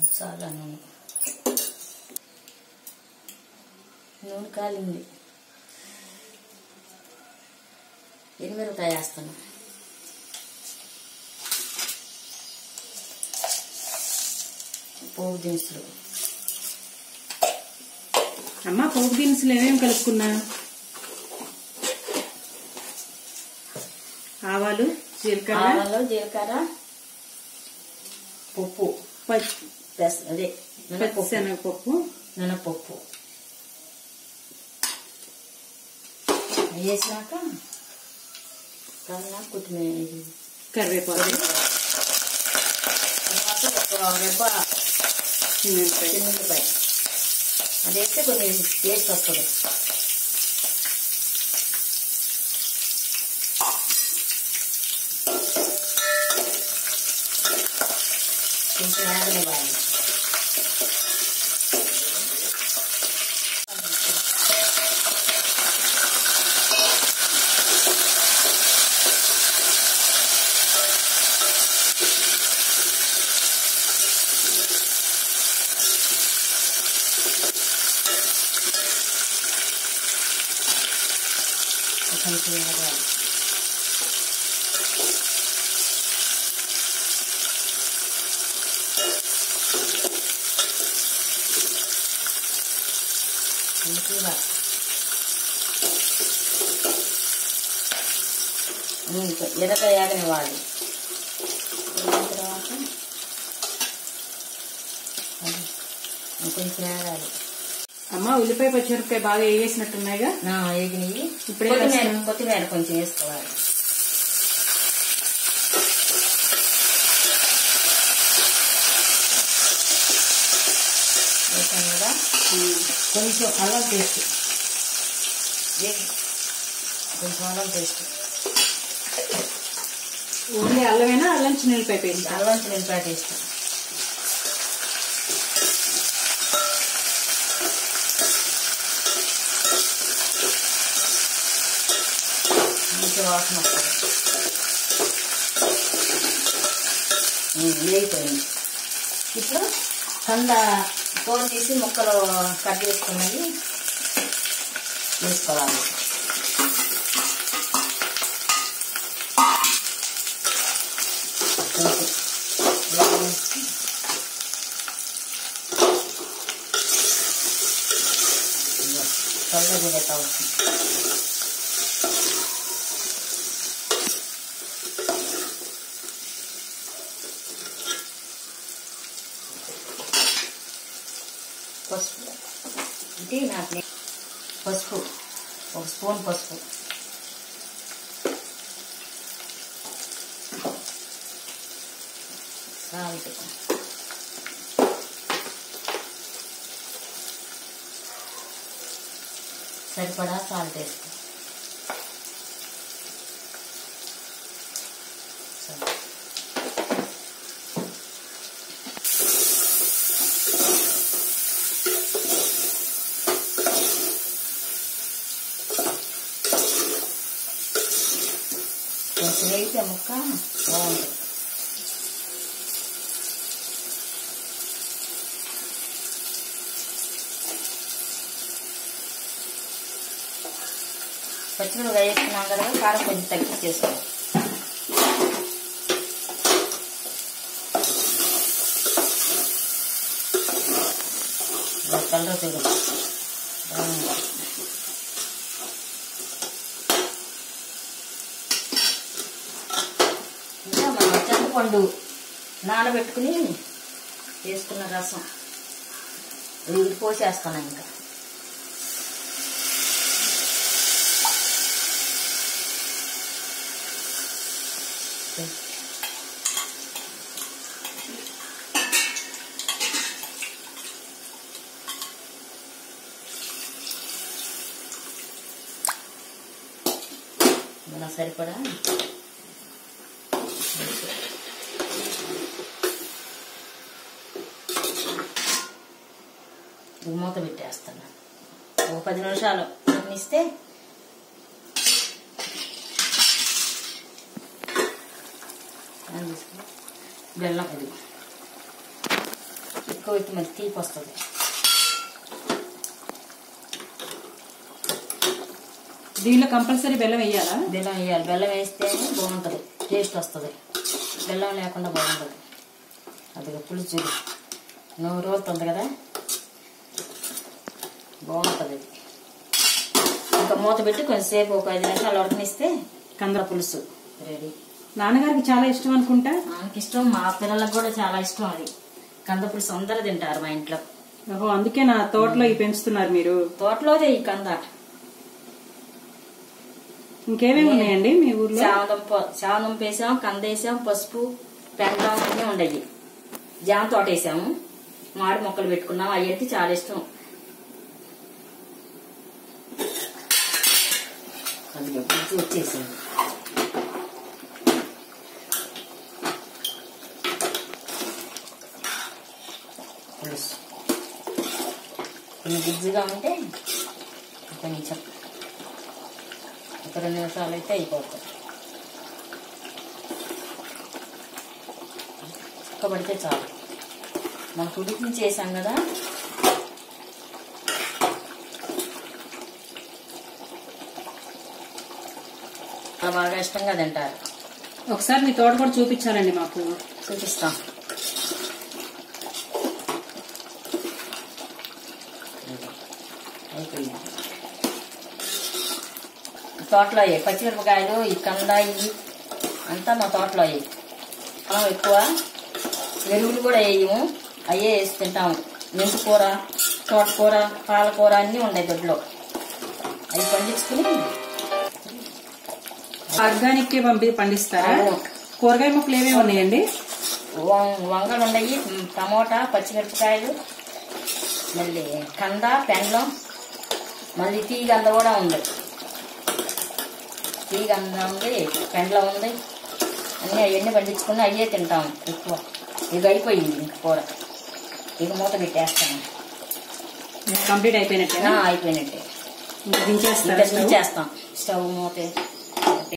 చాలా నూనె నూనె కాలింది ఎనిమిరకాయ వేస్తాను పోపు దినుసులు అమ్మ పోపు దినుసులు ఏమేమి కలుపుకున్నా ఆవాలు జీలకర్ర ఆవాలు జీలకర్ర పప్పు పచ్చి పెస అదే మినపప్పు శనగపప్పు మినపప్పు వేసినాక కన్నా కొత్తిమీర ఇది కరివేపాకు తర్వాత ఒక రెబ్బ చిన్నపాయ చిన్నపాయ అది వేస్తే కొంచెం టేస్ట్ వస్తుంది కొంచెం ఆగనివ్వాలి కొంచెం ఆగాలి మంచిగా ఇంకా ఎర్రగా యాగనివ్వాలి వేగిన తర్వాత అది ఇంకొంచెం వేగాలి అమ్మ ఉల్లిపాయ పచ్చిమిరపకాయ బాగా వేగేసినట్టున్నాయిగా నా వేగినవి ఇప్పుడే కొత్తిమీర వేస్తాను. కొత్తిమీర కొంచెం వేసుకోవాలి వేసాను కదా కొంచెం అల్లం పేస్ట్ వేగి కొంచెం అల్లం పేస్ట్ ఓన్లీ అల్లమేనా అల్లం చిన్నపాయ పేస్ట్ అల్లం చిన్నపాయ పేస్ట్ మంచి వాసన వస్తుంది ఉమ్, వేగిపోయింది ఇప్పుడు కంద తోలు తీసి ముక్కలు కట్ చేసుకున్నవి వేసుకోవాలి కొంచెం వేసి చల్లగా కూడా అవుతుంది పసుపు ఇది నాకు నే- పసుపు ఒక స్పూన్ పసుపు సాల్ట్ సరిపడా సాల్ట్ వేసుకో సరే. కొంచెం వేస్తే ముక్క బాగుంటుంది పచ్చిమిరపకాయ వేసుకున్నాం కదా కారం కొంచెం తగ్గించేసుకో కలర్ చూడు బాగుంది ఇంకా మనం చింతపండు నానబెట్టుకుని వేసుకున్న రసం ఇది పోసేస్తాను ఇంకా మన సరిపడా ఇది మూత పెట్టేస్తాను ఒక పది నిమిషాలు ఇస్తే బెల్లం ఇది ఎక్కువ అయితే మరి తీపి వస్తుంది దీనిలో కంపల్సరీ బెల్లం వేయాలా బెల్లం వేయాలి బెల్లం వేస్తేనే బాగుంటుంది టేస్ట్ వస్తుంది బెల్లం లేకుండా బాగుంటుంది అది పులుసు నూరు రోజుతుంది కదా బాగుంటుంది ఇది ఇంకా మూత పెట్టి కొంచెంసేపు ఒక ఐదు నిమిషాలు ఉడకనిస్తే కంద పులుసు రెడీ నాన్నగారికి చాలా ఇష్టం అనుకుంటా నాకు ఇష్టం మా పిల్లలకు కూడా చాలా ఇష్టం అది కంద పులుసు అందరూ తింటారు మా ఇంట్లో ఓహో అందుకే నా తోటలో ఇవి పెంచుతున్నారు మీరు తోటలోదే ఈ కంద ఇంకేమేమి ఉన్నాయండి మీ ఊర్లో చామదుంప చామదుంప వేసాం కంద వేసాం పసుపు పెండం అన్నీ ఉండయి జామ తోట వేసాము మామిడి మొక్కలు పెట్టుకున్నాం అవి అయితే చాలా ఇష్టం అందుకే పులుసు వచ్చేసింది పులుసు కొంచెం గుజ్జుగా ఉంటే కొంచెం ఒక రెండు నిమిషాలు అయితే అయిపోతుంది చిక్కబడితే చాలు మనకు ఉడికి చేసాం కదా చాలా బాగా ఇష్టంగా తింటారు ఒకసారి మీ తోట కూడా చూపించాలండి మాకు చూపిస్తాం అయిపోయింది తోటలో అయ్యాయి పచ్చిమిరపకాయలు ఈ కంద ఇవి అంతా మా తోటలో అయ్యాయి మనం ఎక్కువ ఎరువులు కూడా వేయము అయ్యే వేసి తింటాము మెంతి కూర తోటకూర పాలకూర అన్నీ ఉన్నాయి దొడ్లో అవి పండించుకుని ఆర్గానిక్ పంపి పండిస్తారా అవును. కూరగాయ మొక్కలు ఏమేమి ఉన్నాయండి వం- వంగలు ఉన్నాయి మ్, టమోటా పచ్చిమిరపకాయలు మళ్ళీ కంద పెండ్లం మళ్ళీ తీగంద కూడా ఉంది తీగంద ఉంది పెండ్లం ఉంది అన్నీ అవన్నీ పండించుకుని అయ్యే తింటాము ఎక్కువ ఇక అయిపోయింది ఇంక కూర ఇక మూత పెట్టేస్తాను కంప్లీట్ అయిపోయినట్టేనా ఆ, అయిపోయినట్టే ఇంకా దించేస్తారా ఇంకా స్టవ్? చేస్తాం స్టవ్ మూత